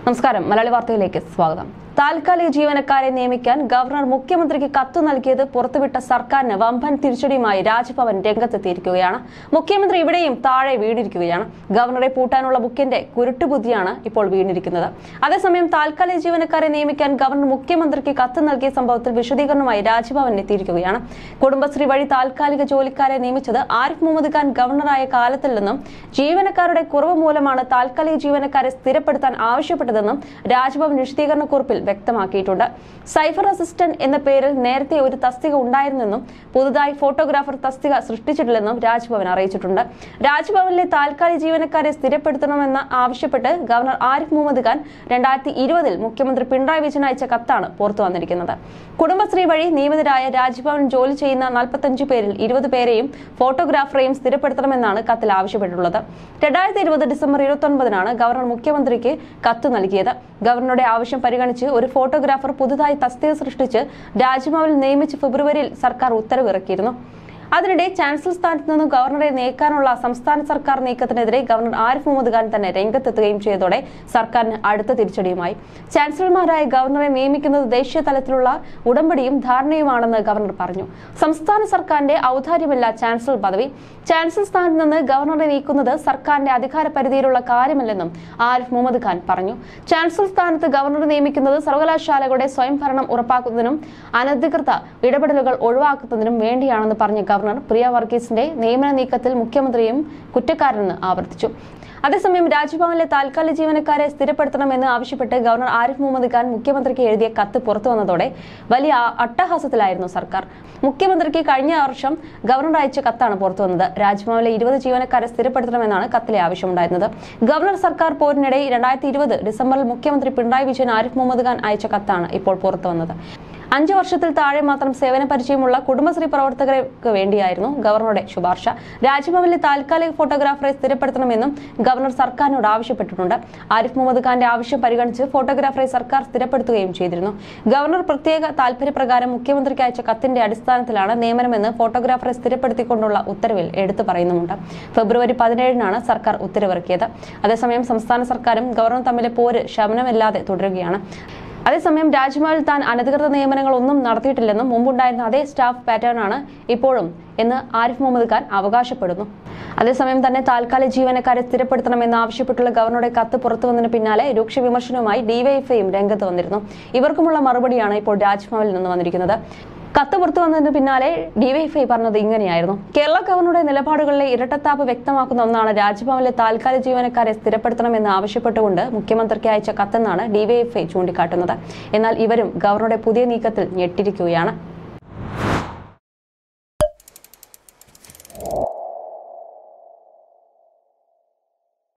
നമസ്കാരം മലയാളി വാർത്തയിലേക്ക് സ്വാഗതം താൽക്കാലിക ജീവനക്കാരെ നിയമിക്കാൻ ഗവർണർ മുഖ്യമന്ത്രിക്ക് കത്ത് നൽകിയത് പുറത്തുവിട്ട സർക്കാരിന് വമ്പൻ തിരിച്ചടിയുമായി രാജ്ഭവൻ രംഗത്തെത്തിയിരിക്കുകയാണ് മുഖ്യമന്ത്രി ഇവിടെയും താഴെ വീണിരിക്കുകയാണ് ഗവർണറെ പൂട്ടാനുള്ള ബുക്കിന്റെ കുരുട്ടുബുദ്ധിയാണ് ഇപ്പോൾ വീണിരിക്കുന്നത് അതേസമയം താൽക്കാലിക ജീവനക്കാരെ നിയമിക്കാൻ ഗവർണർ മുഖ്യമന്ത്രിക്ക് കത്ത് നൽകിയ സംഭവത്തിൽ വിശദീകരണവുമായി രാജ്ഭവൻ എത്തിയിരിക്കുകയാണ് കുടുംബശ്രീ വഴി താൽക്കാലിക ജോലിക്കാരെ നിയമിച്ചത് ആരിഫ് മുഹമ്മദ് ഖാൻ ഗവർണറായ കാലത്തിൽ നിന്നും ജീവനക്കാരുടെ കുറവ് മൂലമാണ് താൽക്കാലിക ജീവനക്കാരെ സ്ഥിരപ്പെടുത്താൻ ആവശ്യപ്പെട്ടതെന്നും രാജ്ഭവൻ വിശദീകരണക്കുറിപ്പിൽ വ്യക്തമാക്കിയിട്ടുണ്ട് സൈഫർ അസിസ്റ്റന്റ് എന്ന പേരിൽ നേരത്തെ ഒരു തസ്തിക ഉണ്ടായിരുന്നെന്നും പുതുതായി ഫോട്ടോഗ്രാഫർ തസ്തിക സൃഷ്ടിച്ചിട്ടില്ലെന്നും രാജ്ഭവൻ അറിയിച്ചിട്ടുണ്ട് രാജ്ഭവനിലെ താൽക്കാലിക ജീവനക്കാരെ സ്ഥിരപ്പെടുത്തണമെന്ന് ആവശ്യപ്പെട്ട് ഗവർണർ ആരിഫ് മുഹമ്മദ് ഖാൻ രണ്ടായിരത്തി ഇരുപതിൽ മുഖ്യമന്ത്രി പിണറായി വിജയൻ അയച്ച കത്താണ് പുറത്തു വന്നിരിക്കുന്നത് കുടുംബശ്രീ വഴി നിയമിതരായ രാജ്ഭവൻ ജോലി ചെയ്യുന്ന നാൽപ്പത്തഞ്ച് പേരിൽ ഇരുപത് പേരെയും ഫോട്ടോഗ്രാഫറെയും സ്ഥിരപ്പെടുത്തണമെന്നാണ് കത്തിൽ ആവശ്യപ്പെട്ടിട്ടുള്ളത് രണ്ടായിരത്തി ഇരുപത് ഡിസംബർ ഇരുപത്തി ഒൻപതിനാണ് ഗവർണർ മുഖ്യമന്ത്രിക്ക് കത്ത് നൽകിയത് ഗവർണറുടെ ആവശ്യം പരിഗണിച്ച് ഒരു ഫോട്ടോഗ്രാഫർ പുതുതായി തസ്തിക സൃഷ്ടിച്ച് രാജ്ഭവനിൽ നിയമിച്ച് ഫെബ്രുവരിയിൽ സർക്കാർ ഉത്തരവിറക്കിയിരുന്നു അതിനിടെ ചാൻസലർ സ്ഥാനത്ത് നിന്നും ഗവർണറെ നീക്കാനുള്ള സംസ്ഥാന സർക്കാർ നീക്കത്തിനെതിരെ ഗവർണർ ആരിഫ് മുഹമ്മദ് ഖാൻ തന്നെ രംഗത്തെത്തുകയും ചെയ്തതോടെ സർക്കാരിന് അടുത്ത തിരിച്ചടിയുമായി ചാൻസലർമാരായ ഗവർണറെ നിയമിക്കുന്നത് ദേശീയ തലത്തിലുള്ള ഉടമ്പടിയും ധാരണയുമാണെന്ന് ഗവർണർ പറഞ്ഞു സംസ്ഥാന സർക്കാരിന്റെ ഔദാര്യമല്ല ചാൻസലർ പദവി ചാൻസലർ സ്ഥാനത്ത് നിന്ന് ഗവർണറെ നീക്കുന്നത് സർക്കാരിന്റെ അധികാര പരിധിയിലുള്ള കാര്യമല്ലെന്നും ആരിഫ് മുഹമ്മദ് ഖാൻ പറഞ്ഞു ചാൻസലർ സ്ഥാനത്ത് ഗവർണറെ നിയമിക്കുന്നത് സർവകലാശാലകളുടെ സ്വയംഭരണം ഉറപ്പാക്കുന്നതിനും അനധികൃത ഇടപെടലുകൾ ഒഴിവാക്കുന്നതിനും വേണ്ടിയാണെന്ന് പറഞ്ഞ ഗവർണർ പ്രിയ വർഗീസിന്റെ നിയമന നീക്കത്തിൽ മുഖ്യമന്ത്രിയും കുറ്റക്കാരനെന്ന് ആവർത്തിച്ചു അതേസമയം രാജ്ഭവനിലെ താൽക്കാലിക ജീവനക്കാരെ സ്ഥിരപ്പെടുത്തണമെന്ന് ആവശ്യപ്പെട്ട് ഗവർണർ ആരിഫ് മുഹമ്മദ് ഖാൻ മുഖ്യമന്ത്രിക്ക് എഴുതിയ കത്ത് പുറത്തു വന്നതോടെ വലിയ അട്ടഹാസത്തിലായിരുന്നു സർക്കാർ മുഖ്യമന്ത്രിക്ക് കഴിഞ്ഞ വർഷം ഗവർണർ അയച്ച കത്താണ് പുറത്തു വന്നത് രാജ്ഭവനിലെ ഇരുപത് ജീവനക്കാരെ സ്ഥിരപ്പെടുത്തണമെന്നാണ് കത്തിലെ ആവശ്യമുണ്ടായിരുന്നത് ഗവർണർ സർക്കാർ പോരിനിടെ രണ്ടായിരത്തി ഇരുപത് ഡിസംബറിൽ മുഖ്യമന്ത്രി പിണറായി വിജയൻ ആരിഫ് മുഹമ്മദ് ഖാൻ അയച്ച കത്താണ് ഇപ്പോൾ പുറത്തു വന്നത് അഞ്ചു വർഷത്തിൽ താഴെ മാത്രം സേവന പരിചയമുള്ള കുടുംബശ്രീ പ്രവർത്തകർക്ക് വേണ്ടിയായിരുന്നു ഗവർണറുടെ ശുപാർശ രാജ്ഭവനിലെ താൽക്കാലിക ഫോട്ടോഗ്രാഫറെ സ്ഥിരപ്പെടുത്തണമെന്നും ഗവർണർ സർക്കാരിനോട് ആവശ്യപ്പെട്ടിട്ടുണ്ട് ആരിഫ് മുഹമ്മദ് ഖാന്റെ ആവശ്യം പരിഗണിച്ച് ഫോട്ടോഗ്രാഫറെ സർക്കാർ സ്ഥിരപ്പെടുത്തുകയും ചെയ്തിരുന്നു ഗവർണർ പ്രത്യേക താൽപര്യപ്രകാരം മുഖ്യമന്ത്രിക്ക് അയച്ച കത്തിന്റെ അടിസ്ഥാനത്തിലാണ് നിയമനമെന്ന് ഫോട്ടോഗ്രാഫറെ സ്ഥിരപ്പെടുത്തിക്കൊണ്ടുള്ള ഉത്തരവിൽ എടുത്തു പറയുന്നുമുണ്ട് ഫെബ്രുവരി പതിനേഴിനാണ് സർക്കാർ ഉത്തരവിറക്കിയത് അതേസമയം സംസ്ഥാന സർക്കാരും ഗവർണറും തമ്മിലെ പോര് ശമനമില്ലാതെ തുടരുകയാണ് അതേസമയം രാജ്ഭവനിൽ താൻ അനധികൃത നിയമനങ്ങൾ ഒന്നും നടത്തിയിട്ടില്ലെന്നും മുമ്പുണ്ടായിരുന്ന അതേ സ്റ്റാഫ് പാറ്റേൺ ആണ് ഇപ്പോഴും എന്ന് ആരിഫ് മുഹമ്മദ് ഖാൻ അവകാശപ്പെടുന്നു അതേസമയം തന്നെ താൽക്കാലിക ജീവനക്കാരെ സ്ഥിരപ്പെടുത്തണമെന്ന് ആവശ്യപ്പെട്ടുള്ള ഗവർണറുടെ കത്ത് പുറത്തു വന്നതിന് പിന്നാലെ രൂക്ഷ വിമർശനവുമായി ഡിവൈഎഫ്ഐയും രംഗത്ത് വന്നിരുന്നു ഇവർക്കുമുള്ള മറുപടിയാണ് ഇപ്പോൾ രാജ്ഭവനിൽ നിന്ന് വന്നിരിക്കുന്നത് കത്ത് പുറത്തു വന്നതിന് പിന്നാലെ ഡിവൈഎഫ്ഐ പറഞ്ഞത് ഇങ്ങനെയായിരുന്നു കേരള ഗവർണറുടെ നിലപാടുകളിലെ ഇരട്ടത്താപ്പ് വ്യക്തമാക്കുന്ന ഒന്നാണ് രാജ്ഭവനിലെ താൽക്കാലിക ജീവനക്കാരെ സ്ഥിരപ്പെടുത്തണമെന്ന് ആവശ്യപ്പെട്ടുകൊണ്ട് മുഖ്യമന്ത്രിക്ക് അയച്ച കത്തെന്നാണ് ഡിവൈഎഫ്ഐ ചൂണ്ടിക്കാട്ടുന്നത് എന്നാൽ ഇവരും ഗവർണറുടെ പുതിയ നീക്കത്തിൽ ഞെട്ടിരിക്കുകയാണ്